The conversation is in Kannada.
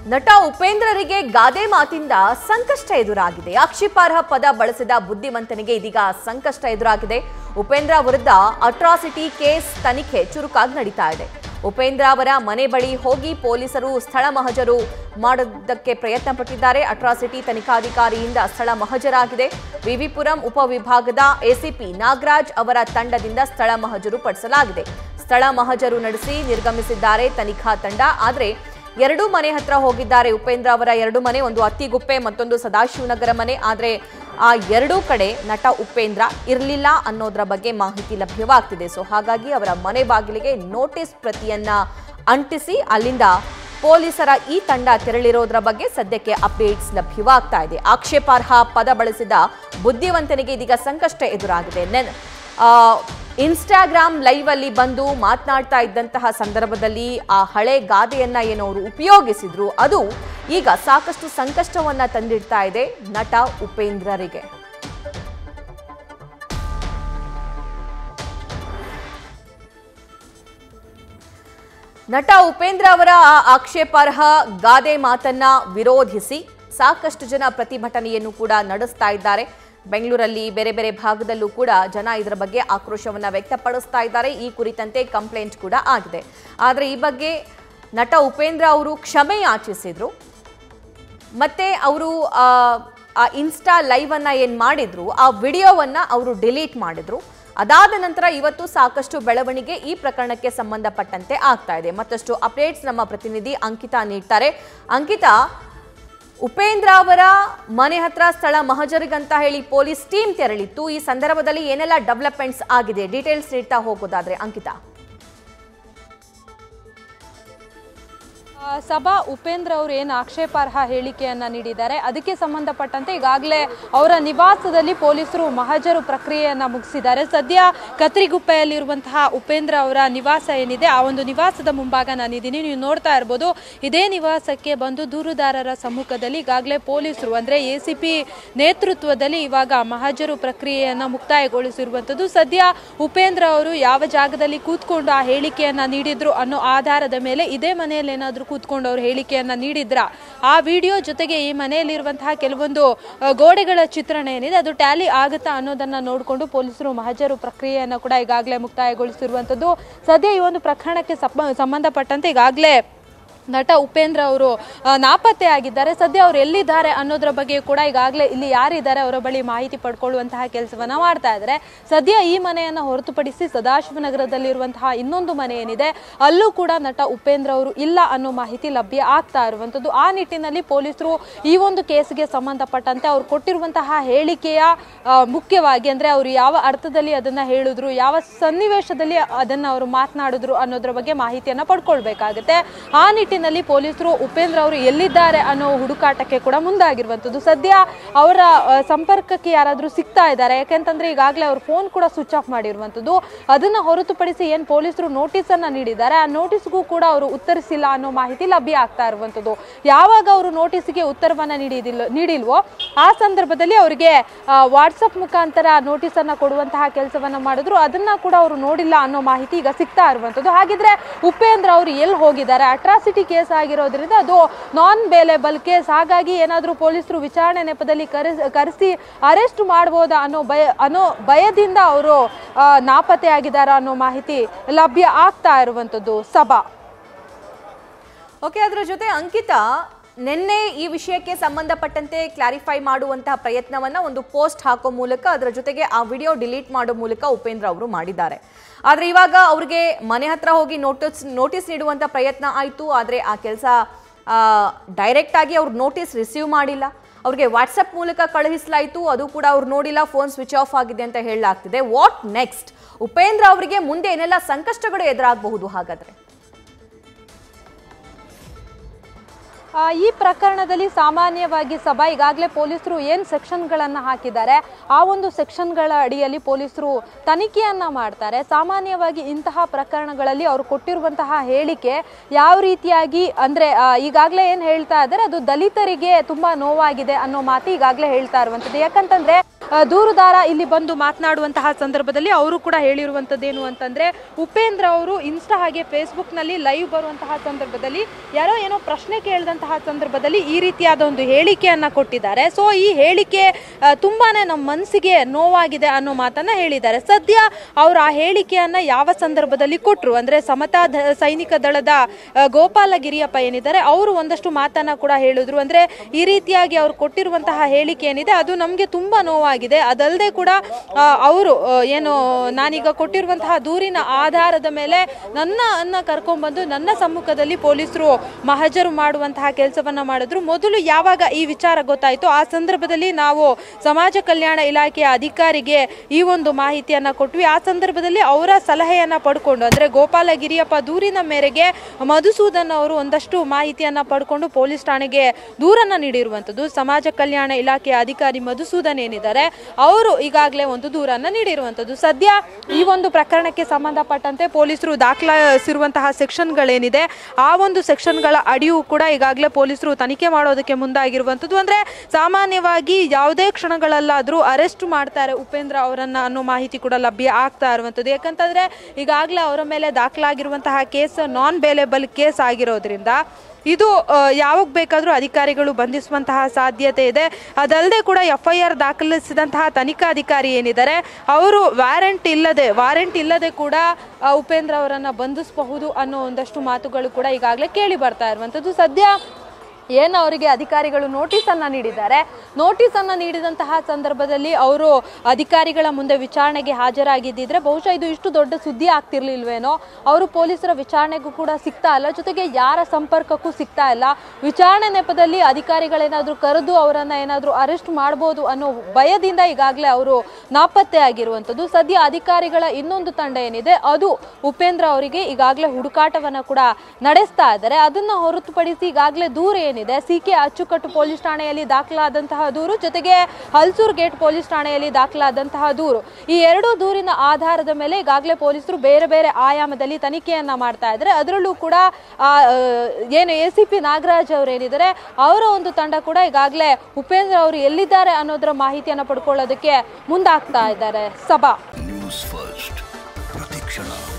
ನಟ ಉಪೇಂದ್ರರಿಗೆ ಗಾದೆ ಮಾತಿಂದ ಸಂಕಷ್ಟ ಎದುರಾಗಿದೆ ಆಕ್ಷೇಪಾರ್ಹ ಪದ ಬಳಸಿದ ಬುದ್ಧಿವಂತನಿಗೆ ಇದೀಗ ಸಂಕಷ್ಟ ಎದುರಾಗಿದೆ ಉಪೇಂದ್ರ ವಿರುದ್ಧ ಅಟ್ರಾಸಿಟಿ ಕೇಸ್ ತನಿಖೆ ಚುರುಕಾಗಿ ನಡೀತಾ ಇದೆ ಉಪೇಂದ್ರ ಅವರ ಮನೆ ಬಳಿ ಹೋಗಿ ಪೊಲೀಸರು ಸ್ಥಳ ಮಹಜರು ಮಾಡೋದಕ್ಕೆ ಪ್ರಯತ್ನ ಪಟ್ಟಿದ್ದಾರೆ ಅಟ್ರಾಸಿಟಿ ತನಿಖಾಧಿಕಾರಿಯಿಂದ ಸ್ಥಳ ಮಹಜರಾಗಿದೆ ವಿವಿಪುರಂ ಉಪವಿಭಾಗದ ಎಸಿಪಿ ನಾಗರಾಜ್ ಅವರ ತಂಡದಿಂದ ಸ್ಥಳ ಮಹಜರು ಪಡಿಸಲಾಗಿದೆ ಸ್ಥಳ ಮಹಜರು ನಡೆಸಿ ನಿರ್ಗಮಿಸಿದ್ದಾರೆ ತನಿಖಾ ತಂಡ ಆದರೆ ಎರಡು ಮನೆ ಹತ್ರ ಹೋಗಿದ್ದಾರೆ ಉಪೇಂದ್ರ ಅವರ ಎರಡು ಮನೆ ಒಂದು ಅತ್ತಿಗುಪ್ಪೆ ಮತ್ತೊಂದು ಸದಾಶಿವನಗರ ಮನೆ ಆದರೆ ಆ ಎರಡೂ ಕಡೆ ನಟ ಉಪೇಂದ್ರ ಇರಲಿಲ್ಲ ಅನ್ನೋದರ ಬಗ್ಗೆ ಮಾಹಿತಿ ಲಭ್ಯವಾಗ್ತಿದೆ ಸೊ ಹಾಗಾಗಿ ಅವರ ಮನೆ ಬಾಗಿಲಿಗೆ ನೋಟಿಸ್ ಪ್ರತಿಯನ್ನ ಅಂಟಿಸಿ ಅಲ್ಲಿಂದ ಪೊಲೀಸರ ಈ ತಂಡ ತೆರಳಿರೋದ್ರ ಬಗ್ಗೆ ಸದ್ಯಕ್ಕೆ ಅಪ್ಡೇಟ್ಸ್ ಲಭ್ಯವಾಗ್ತಾ ಇದೆ ಆಕ್ಷೇಪಾರ್ಹ ಪದ ಬಳಸಿದ ಬುದ್ಧಿವಂತನಿಗೆ ಇದೀಗ ಸಂಕಷ್ಟ ಎದುರಾಗಿದೆ ನೆನ್ ಆ, ಇನ್ಸ್ಟಾಗ್ರಾಮ್ ಲೈವ್ ಅಲ್ಲಿ ಬಂದು ಮಾತನಾಡ್ತಾ ಇದ್ದಂತಹ ಸಂದರ್ಭದಲ್ಲಿ ಆ ಹಳೆ ಗಾದೆಯನ್ನ ಏನು ಅವರು ಉಪಯೋಗಿಸಿದ್ರು ಅದು ಈಗ ಸಾಕಷ್ಟು ಸಂಕಷ್ಟವನ್ನ ತಂದಿಡ್ತಾ ಇದೆ ನಟ ಉಪೇಂದ್ರರಿಗೆ ನಟ ಉಪೇಂದ್ರ ಅವರ ಆ ಆಕ್ಷೇಪಾರ್ಹ ಗಾದೆ ಮಾತನ್ನ ವಿರೋಧಿಸಿ ಸಾಕಷ್ಟು ಜನ ಪ್ರತಿಭಟನೆಯನ್ನು ಕೂಡ ನಡೆಸ್ತಾ ಇದ್ದಾರೆ ಬೆಂಗಳೂರಲ್ಲಿ ಬೇರೆ ಬೇರೆ ಭಾಗದಲ್ಲೂ ಕೂಡ ಜನ ಇದರ ಬಗ್ಗೆ ಆಕ್ರೋಶವನ್ನ ವ್ಯಕ್ತಪಡಿಸ್ತಾ ಇದ್ದಾರೆ ಈ ಕುರಿತಂತೆ ಕಂಪ್ಲೇಂಟ್ ಕೂಡ ಆಗಿದೆ ಆದರೆ ಈ ಬಗ್ಗೆ ನಟ ಉಪೇಂದ್ರ ಅವರು ಕ್ಷಮೆ ಯಾಚಿಸಿದ್ರು ಮತ್ತೆ ಅವರು ಆ ಇನ್ಸ್ಟಾ ಲೈವ್ ಅನ್ನ ಏನ್ ಮಾಡಿದ್ರು ಆ ವಿಡಿಯೋವನ್ನ ಅವರು ಡಿಲೀಟ್ ಮಾಡಿದ್ರು ಅದಾದ ನಂತರ ಇವತ್ತು ಸಾಕಷ್ಟು ಬೆಳವಣಿಗೆ ಈ ಪ್ರಕರಣಕ್ಕೆ ಸಂಬಂಧಪಟ್ಟಂತೆ ಆಗ್ತಾ ಇದೆ ಮತ್ತಷ್ಟು ಅಪ್ಡೇಟ್ಸ್ ನಮ್ಮ ಪ್ರತಿನಿಧಿ ಅಂಕಿತಾ ನೀಡ್ತಾರೆ ಅಂಕಿತಾ ಉಪೇಂದ್ರ ಅವರ ಮನೆ ಹತ್ರ ಸ್ಥಳ ಮಹಜರಿಗಂತ ಹೇಳಿ ಪೊಲೀಸ್ ಟೀಮ್ ತೆರಳಿತ್ತು ಈ ಸಂದರ್ಭದಲ್ಲಿ ಏನೆಲ್ಲ ಡೆವಲಪ್ಮೆಂಟ್ಸ್ ಆಗಿದೆ ಡೀಟೇಲ್ಸ್ ನೀಡ್ತಾ ಹೋಗೋದಾದ್ರೆ ಅಂಕಿತಾ ಆ, ಸಭಾ ಉಪೇಂದ್ರ ಅವರು ಏನು ಆಕ್ಷೇಪಾರ್ಹ ಹೇಳಿಕೆಯನ್ನ ನೀಡಿದ್ದಾರೆ ಅದಕ್ಕೆ ಸಂಬಂಧಪಟ್ಟಂತೆ ಈಗಾಗಲೇ ಅವರ ನಿವಾಸದಲ್ಲಿ ಪೊಲೀಸರು ಮಹಜರು ಪ್ರಕ್ರಿಯೆಯನ್ನ ಮುಗಿಸಿದ್ದಾರೆ ಸದ್ಯ ಕತ್ರಿಗುಪ್ಪೆಯಲ್ಲಿರುವಂತಹ ಉಪೇಂದ್ರ ಅವರ ನಿವಾಸ ಏನಿದೆ ಆ ಒಂದು ನಿವಾಸದ ಮುಂಭಾಗ ನಾನಿದ್ದೀನಿ ನೀವು ನೋಡ್ತಾ ಇರ್ಬೋದು ಇದೇ ನಿವಾಸಕ್ಕೆ ಬಂದು ದೂರುದಾರರ ಸಮ್ಮುಖದಲ್ಲಿ ಈಗಾಗಲೇ ಪೊಲೀಸರು ಅಂದ್ರೆ ಎ ಸಿ ಪಿ ನೇತೃತ್ವದಲ್ಲಿ ಇವಾಗ ಮಹಜರು ಪ್ರಕ್ರಿಯೆಯನ್ನ ಮುಕ್ತಾಯಗೊಳಿಸಿರುವಂಥದ್ದು ಸದ್ಯ ಉಪೇಂದ್ರ ಅವರು ಯಾವ ಜಾಗದಲ್ಲಿ ಕೂತ್ಕೊಂಡು ಆ ಹೇಳಿಕೆಯನ್ನ ನೀಡಿದ್ರು ಅನ್ನೋ ಆಧಾರದ ಮೇಲೆ ಇದೇ ಮನೆಯಲ್ಲಿ ಏನಾದರೂ ಕೂತ್ಕೊಂಡು ಅವರು ಹೇಳಿಕೆಯನ್ನ ನೀಡಿದ್ರ ಆ ವಿಡಿಯೋ ಜೊತೆಗೆ ಈ ಮನೆಯಲ್ಲಿರುವಂತಹ ಕೆಲವೊಂದು ಆ, ಗೋಡೆಗಳ ಚಿತ್ರಣ ಏನಿದೆ ಅದು ಟ್ಯಾಲಿ ಆಗುತ್ತಾ ಅನ್ನೋದನ್ನ ನೋಡಿಕೊಂಡು ಪೊಲೀಸರು ಮಹಜರು ಪ್ರಕ್ರಿಯೆಯನ್ನ ಕೂಡ ಈಗಾಗಲೇ ಮುಕ್ತಾಯಗೊಳಿಸಿರುವಂಥದ್ದು ಸದ್ಯ ಈ ಒಂದು ಪ್ರಕರಣಕ್ಕೆ ಸಂಬ- ಸಂಬಂಧಪಟ್ಟಂತೆ ಈಗಾಗಲೇ ನಟ ಉಪೇಂದ್ರ ಅವರು ಆ, ನಾಪತ್ತೆ ಆಗಿದ್ದಾರೆ ಸದ್ಯ ಅವರು ಎಲ್ಲಿದ್ದಾರೆ ಅನ್ನೋದ್ರ ಬಗ್ಗೆ ಕೂಡ ಈಗಾಗಲೇ ಇಲ್ಲಿ ಯಾರಿದ್ದಾರೆ ಅವರ ಬಳಿ ಮಾಹಿತಿ ಪಡ್ಕೊಳ್ಳುವಂತಹ ಕೆಲಸವನ್ನ ಮಾಡ್ತಾ ಇದ್ದಾರೆ ಸದ್ಯ ಈ ಮನೆಯನ್ನ ಹೊರತುಪಡಿಸಿ ಸದಾಶಿವನಗರದಲ್ಲಿರುವಂತಹ ಇನ್ನೊಂದು ಮನೆ ಏನಿದೆ ಅಲ್ಲೂ ಕೂಡ ನಟ ಉಪೇಂದ್ರ ಅವರು ಇಲ್ಲ ಅನ್ನೋ ಮಾಹಿತಿ ಲಭ್ಯ ಆಗ್ತಾ ಇರುವಂಥದ್ದು ಆ ನಿಟ್ಟಿನಲ್ಲಿ ಪೊಲೀಸರು ಈ ಒಂದು ಕೇಸ್ಗೆ ಸಂಬಂಧಪಟ್ಟಂತೆ ಅವ್ರು ಕೊಟ್ಟಿರುವಂತಹ ಹೇಳಿಕೆಯ ಆ, ಮುಖ್ಯವಾಗಿ ಅಂದ್ರೆ ಅವರು ಯಾವ ಅರ್ಥದಲ್ಲಿ ಅದನ್ನ ಹೇಳಿದ್ರು ಯಾವ ಸನ್ನಿವೇಶದಲ್ಲಿ ಅದನ್ನ ಅವರು ಮಾತನಾಡಿದ್ರು ಅನ್ನೋದ್ರ ಬಗ್ಗೆ ಮಾಹಿತಿಯನ್ನ ಪಡ್ಕೊಳ್ಬೇಕಾಗುತ್ತೆ ಆ ನಿಟ್ಟಿನಲ್ಲಿ ಪೊಲೀಸರು ಉಪೇಂದ್ರ ಅವರು ಎಲ್ಲಿದ್ದಾರೆ ಅನ್ನೋ ಹುಡುಕಾಟಕ್ಕೆ ಕೂಡ ಮುಂದಾಗಿರುವಂಥದ್ದು ಸದ್ಯ ಅವರ ಆ, ಸಂಪರ್ಕಕ್ಕೆ ಯಾರಾದರೂ ಸಿಗ್ತಾ ಇದ್ದಾರೆ ಯಾಕೆಂತಂದ್ರೆ ಈಗಾಗಲೇ ಅವ್ರ ಫೋನ್ ಕೂಡ ಸ್ವಿಚ್ ಆಫ್ ಮಾಡಿರುವಂಥದ್ದು ಅದನ್ನ ಹೊರತುಪಡಿಸಿ ಏನ್ ಪೊಲೀಸರು ನೋಟಿಸ್ ಅನ್ನ ನೀಡಿದ್ದಾರೆ ಆ ನೋಟಿಸ್ಗೂ ಕೂಡ ಅವರು ಉತ್ತರಿಸಿಲ್ಲ ಅನ್ನೋ ಮಾಹಿತಿ ಲಭ್ಯ ಆಗ್ತಾ ಇರುವಂಥದ್ದು ಯಾವಾಗ ಅವರು ನೋಟಿಸ್ಗೆ ಉತ್ತರವನ್ನ ನೀಡಿದಿಲ್ಲ ನೀಡಿಲ್ವೋ ಆ ಸಂದರ್ಭದಲ್ಲಿ ಅವರಿಗೆ ವಾಟ್ಸಪ್ ಮುಖಾಂತರ ನೋಟಿಸ್ ಅನ್ನ ಕೊಡುವಂತಹ ಕೆಲಸವನ್ನ ಮಾಡಿದ್ರು ಅದನ್ನ ಕೂಡ ಅವರು ನೋಡಿಲ್ಲ ಅನ್ನೋ ಮಾಹಿತಿ ಈಗ ಸಿಗ್ತಾ ಇರುವಂಥದ್ದು ಹಾಗಿದ್ರೆ ಉಪೇಂದ್ರ ಅವರು ಎಲ್ಲಿ ಹೋಗಿದ್ದಾರೆ ಅಟ್ರಾಸಿಟಿ ಕೇಸ್ ಆಗಿರೋದ್ರಿಂದ ಅದು ನಾನ್ ಬೇಲೆಬಲ್ ಕೇಸ್ ಹಾಗಾಗಿ ಏನಾದರೂ ಪೊಲೀಸರು ವಿಚಾರಣೆ ನೆಪದಲ್ಲಿ ಕರೆಸ್ ಕರೆಸಿ ಅರೆಸ್ಟ್ ಮಾಡ್ಬೋದಾ ಅನ್ನೋ ಭಯ ಅನ್ನೋ ಭಯದಿಂದ ಅವರು ನಾಪತ್ತೆ ಆಗಿದ್ದಾರೆ ಅನ್ನೋ ಮಾಹಿತಿ ಲಭ್ಯ ಆಗ್ತಾ ಇರುವಂಥದ್ದು ಸಭಾ ಓಕೆ ಅದರ ಜೊತೆ ಅಂಕಿತಾ ನಿನ್ನೆ ಈ ವಿಷಯಕ್ಕೆ ಸಂಬಂಧಪಟ್ಟಂತೆ ಕ್ಲಾರಿಫೈ ಮಾಡುವಂತಹ ಪ್ರಯತ್ನವನ್ನ ಒಂದು ಪೋಸ್ಟ್ ಹಾಕೋ ಮೂಲಕ ಅದರ ಜೊತೆಗೆ ಆ ವಿಡಿಯೋ ಡಿಲೀಟ್ ಮಾಡೋ ಮೂಲಕ ಉಪೇಂದ್ರ ಅವರು ಮಾಡಿದ್ದಾರೆ ಆದ್ರೆ ಇವಾಗ ಅವ್ರಿಗೆ ಮನೆ ಹತ್ರ ಹೋಗಿ ನೋಟಿಸ್ ನೋಟಿಸ್ ನೀಡುವಂತ ಪ್ರಯತ್ನ ಆಯಿತು ಆದರೆ ಆ ಕೆಲಸ ಡೈರೆಕ್ಟ್ ಆಗಿ ಅವ್ರು ನೋಟಿಸ್ ರಿಸೀವ್ ಮಾಡಿಲ್ಲ ಅವ್ರಿಗೆ ವಾಟ್ಸಪ್ ಮೂಲಕ ಕಳುಹಿಸಲಾಯಿತು ಅದು ಕೂಡ ಅವ್ರು ನೋಡಿಲ್ಲ ಫೋನ್ ಸ್ವಿಚ್ ಆಫ್ ಆಗಿದೆ ಅಂತ ಹೇಳಲಾಗ್ತಿದೆ ವಾಟ್ ನೆಕ್ಸ್ಟ್ ಉಪೇಂದ್ರ ಅವರಿಗೆ ಮುಂದೆ ಏನೆಲ್ಲ ಸಂಕಷ್ಟಗಳು ಎದುರಾಗಬಹುದು ಹಾಗಾದ್ರೆ ಆ, ಈ ಪ್ರಕರಣದಲ್ಲಿ ಸಾಮಾನ್ಯವಾಗಿ ಸಭಾ ಈಗಾಗಲೇ ಪೊಲೀಸರು ಏನು ಸೆಕ್ಷನ್ಗಳನ್ನು ಹಾಕಿದ್ದಾರೆ ಆ ಒಂದು ಸೆಕ್ಷನ್ಗಳ ಅಡಿಯಲ್ಲಿ ಪೊಲೀಸರು ತನಿಖೆಯನ್ನ ಮಾಡ್ತಾರೆ ಸಾಮಾನ್ಯವಾಗಿ ಇಂತಹ ಪ್ರಕರಣಗಳಲ್ಲಿ ಅವರು ಕೊಟ್ಟಿರುವಂತಹ ಹೇಳಿಕೆ ಯಾವ ರೀತಿಯಾಗಿ ಅಂದರೆ ಈಗಾಗಲೇ ಏನು ಹೇಳ್ತಾ ಇದ್ದಾರೆ ಅದು ದಲಿತರಿಗೆ ತುಂಬ ನೋವಾಗಿದೆ ಅನ್ನೋ ಮಾತು ಈಗಾಗಲೇ ಹೇಳ್ತಾ ಇರುವಂಥದ್ದು ಯಾಕಂತಂದ್ರೆ ಆ, ದೂರುದಾರ ಇಲ್ಲಿ ಬಂದು ಮಾತನಾಡುವಂತಹ ಸಂದರ್ಭದಲ್ಲಿ ಅವರು ಕೂಡ ಹೇಳಿರುವಂಥದ್ದೇನು ಅಂತಂದ್ರೆ ಉಪೇಂದ್ರ ಅವರು ಇನ್ಸ್ಟಾ ಹಾಗೆ ಫೇಸ್ಬುಕ್ನಲ್ಲಿ ಲೈವ್ ಬರುವಂತಹ ಸಂದರ್ಭದಲ್ಲಿ ಯಾರೋ ಏನೋ ಪ್ರಶ್ನೆ ಕೇಳಿದಂತಹ ಮಾತನಾಡುವಂತಹ ಸಂದರ್ಭದಲ್ಲಿ ಈ ರೀತಿಯಾದ ಒಂದು ಹೇಳಿಕೆಯನ್ನ ಕೊಟ್ಟಿದ್ದಾರೆ ಸೊ ಈ ಹೇಳಿಕೆ ಆ, ತುಂಬಾನೇ ನಮ್ಮ ಮನಸ್ಸಿಗೆ ನೋವಾಗಿದೆ ಅನ್ನೋ ಮಾತನ್ನ ಹೇಳಿದ್ದಾರೆ ಸದ್ಯ ಅವರು ಆ ಹೇಳಿಕೆಯನ್ನ ಯಾವ ಸಂದರ್ಭದಲ್ಲಿ ಕೊಟ್ಟರು ಅಂದ್ರೆ ಸಮತಾ ದ- ಸೈನಿಕ ದಳದ ಆ, ಗೋಪಾಲ ಗಿರಿಯಪ್ಪ ಏನಿದ್ದಾರೆ ಅವರು ಒಂದಷ್ಟು ಮಾತನ್ನ ಕೂಡ ಹೇಳಿದ್ರು ಅಂದ್ರೆ ಈ ರೀತಿಯಾಗಿ ಅವ್ರು ಕೊಟ್ಟಿರುವಂತಹ ಹೇಳಿಕೆ ಏನಿದೆ ಅದು ನಮಗೆ ತುಂಬಾ ನೋವಾಗಿದೆ ಅದಲ್ಲದೆ ಕೂಡ ಅವರು ಏನು ನಾನೀಗ ಕೊಟ್ಟಿರುವಂತಹ ದೂರಿನ ಆಧಾರದ ಮೇಲೆ ನನ್ನ ಅನ್ನ ಕರ್ಕೊಂಡ್ಬಂದು ನನ್ನ ಸಮ್ಮುಖದಲ್ಲಿ ಪೊಲೀಸರು ಮಹಜರು ಮಾಡುವಂತಹ ಕೆಲಸವನ್ನ ಮಾಡಿದ್ರು ಮೊದಲು ಯಾವಾಗ ಈ ವಿಚಾರ ಗೊತ್ತಾಯಿತು ಆ ಸಂದರ್ಭದಲ್ಲಿ ನಾವು ಸಮಾಜ ಕಲ್ಯಾಣ ಇಲಾಖೆಯ ಅಧಿಕಾರಿಗೆ ಈ ಒಂದು ಮಾಹಿತಿಯನ್ನ ಕೊಟ್ವಿ ಆ ಸಂದರ್ಭದಲ್ಲಿ ಅವರ ಸಲಹೆಯನ್ನ ಪಡ್ಕೊಂಡು ಅಂದ್ರೆ ಗೋಪಾಲ ಗಿರಿಯಪ್ಪ ದೂರಿನ ಮೇರೆಗೆ ಮಧುಸೂದನ್ ಅವರು ಒಂದಷ್ಟು ಮಾಹಿತಿಯನ್ನ ಪಡ್ಕೊಂಡು ಪೊಲೀಸ್ ಠಾಣೆಗೆ ದೂರನ್ನ ನೀಡಿರುವಂಥದ್ದು ಸಮಾಜ ಕಲ್ಯಾಣ ಇಲಾಖೆಯ ಅಧಿಕಾರಿ ಮಧುಸೂದನ್ ಏನಿದ್ದಾರೆ ಅವರು ಈಗಾಗಲೇ ಒಂದು ದೂರನ್ನ ನೀಡಿರುವಂಥದ್ದು ಸದ್ಯ ಈ ಒಂದು ಪ್ರಕರಣಕ್ಕೆ ಸಂಬಂಧಪಟ್ಟಂತೆ ಪೊಲೀಸರು ದಾಖಲಿಸಿರುವಂತಹ ಸೆಕ್ಷನ್ಗಳೇನಿದೆ ಆ ಒಂದು ಸೆಕ್ಷನ್ಗಳ ಅಡಿಯೂ ಕೂಡ ಈಗಾಗಲೇ ಪೊಲೀಸರು ತನಿಖೆ ಮಾಡೋದಕ್ಕೆ ಮುಂದಾಗಿರುವಂಥದ್ದು ಅಂದ್ರೆ ಸಾಮಾನ್ಯವಾಗಿ ಯಾವುದೇ ಕ್ಷಣಗಳಲ್ಲಾದರೂ ಅರೆಸ್ಟ್ ಮಾಡ್ತಾರೆ ಉಪೇಂದ್ರ ಅವರನ್ನ ಅನ್ನೋ ಮಾಹಿತಿ ಕೂಡ ಲಭ್ಯ ಆಗ್ತಾ ಇರುವಂಥದ್ದು ಯಾಕಂತಂದ್ರೆ ಈಗಾಗಲೇ ಅವರ ಮೇಲೆ ದಾಖಲಾಗಿರುವಂತಹ ಕೇಸ್ ನಾನ್ ಬೇಲೆಬಲ್ ಕೇಸ್ ಆಗಿರೋದ್ರಿಂದ ಇದು ಆ, ಯಾವಾಗ ಬೇಕಾದರೂ ಅಧಿಕಾರಿಗಳು ಬಂಧಿಸುವಂತಹ ಸಾಧ್ಯತೆ ಇದೆ ಅದಲ್ಲದೆ ಕೂಡ ಎಫ್ ಐ ಆರ್ ದಾಖಲಿಸಿದಂತಹ ತನಿಖಾಧಿಕಾರಿ ಏನಿದ್ದಾರೆ ಅವರು ವ್ಯಾರೆಂಟ್ ಇಲ್ಲದೆ ವಾರೆಂಟ್ ಇಲ್ಲದೆ ಕೂಡ ಆ, ಉಪೇಂದ್ರ ಅವರನ್ನು ಬಂಧಿಸಬಹುದು ಅನ್ನೋ ಒಂದಷ್ಟು ಮಾತುಗಳು ಕೂಡ ಈಗಾಗಲೇ ಕೇಳಿ ಬರ್ತಾ ಇರುವಂಥದ್ದು ಸದ್ಯ ಏನು ಅವರಿಗೆ ಅಧಿಕಾರಿಗಳು ನೋಟಿಸನ್ನು ನೀಡಿದ್ದಾರೆ ನೋಟಿಸನ್ನು ನೀಡಿದಂತಹ ಸಂದರ್ಭದಲ್ಲಿ ಅವರು ಅಧಿಕಾರಿಗಳ ಮುಂದೆ ವಿಚಾರಣೆಗೆ ಹಾಜರಾಗಿದ್ದಿದ್ರೆ ಬಹುಶಃ ಇದು ಇಷ್ಟು ದೊಡ್ಡ ಸುದ್ದಿ ಆಗ್ತಿರ್ಲಿಲ್ವೇನೋ ಅವರು ಪೊಲೀಸರ ವಿಚಾರಣೆಗೂ ಕೂಡ ಸಿಗ್ತಾ ಇಲ್ಲ ಜೊತೆಗೆ ಯಾರ ಸಂಪರ್ಕಕ್ಕೂ ಸಿಗ್ತಾ ಇಲ್ಲ ವಿಚಾರಣೆ ನೆಪದಲ್ಲಿ ಅಧಿಕಾರಿಗಳೇನಾದರೂ ಕರೆದು ಅವರನ್ನು ಏನಾದರೂ ಅರೆಸ್ಟ್ ಮಾಡ್ಬೋದು ಅನ್ನೋ ಭಯದಿಂದ ಈಗಾಗಲೇ ಅವರು ನಾಪತ್ತೆ ಆಗಿರುವಂಥದ್ದು ಸದ್ಯ ಅಧಿಕಾರಿಗಳ ಇನ್ನೊಂದು ತಂಡ ಏನಿದೆ ಅದು ಉಪೇಂದ್ರ ಅವರಿಗೆ ಈಗಾಗಲೇ ಹುಡುಕಾಟವನ್ನು ಕೂಡ ನಡೆಸ್ತಾ ಇದ್ದಾರೆ ಅದನ್ನ ಹೊರತುಪಡಿಸಿ ಈಗಾಗಲೇ ದೂರ ಏನಿದೆ ಸಿ ಕೆ ಅಚ್ಚುಕಟ್ಟು ಪೊಲೀಸ್ ಠಾಣೆಯಲ್ಲಿ ದಾಖಲಾದಂತಹ ದೂರು ಜೊತೆಗೆ ಹಲ್ಸೂರ್ ಗೇಟ್ ಪೊಲೀಸ್ ಠಾಣೆಯಲ್ಲಿ ದಾಖಲಾದಂತಹ ದೂರು ಈ ಎರಡೂ ದೂರಿನ ಆಧಾರದ ಮೇಲೆ ಈಗಾಗಲೇ ಪೊಲೀಸರು ಬೇರೆ ಬೇರೆ ಆಯಾಮದಲ್ಲಿ ತನಿಖೆಯನ್ನ ಮಾಡ್ತಾ ಇದ್ದಾರೆ ಅದರಲ್ಲೂ ಕೂಡ ಆ, ಆ, ಏನು ಎ ಸಿ ಪಿ ನಾಗರಾಜ್ ಅವರು ಏನಿದ್ದಾರೆ ಅವರ ಒಂದು ತಂಡ ಕೂಡ ಈಗಾಗಲೇ ಉಪೇಂದ್ರ ಅವರು ಎಲ್ಲಿದ್ದಾರೆ ಅನ್ನೋದರ ಮಾಹಿತಿಯನ್ನು ಪಡ್ಕೊಳ್ಳೋದಕ್ಕೆ ಮುಂದಾಗ್ತಾ ಇದ್ದಾರೆ ಸಭಾ ನ್ಯೂಸ್ ಫಸ್ಟ್ ಪ್ರತಿಕ್ಷಣ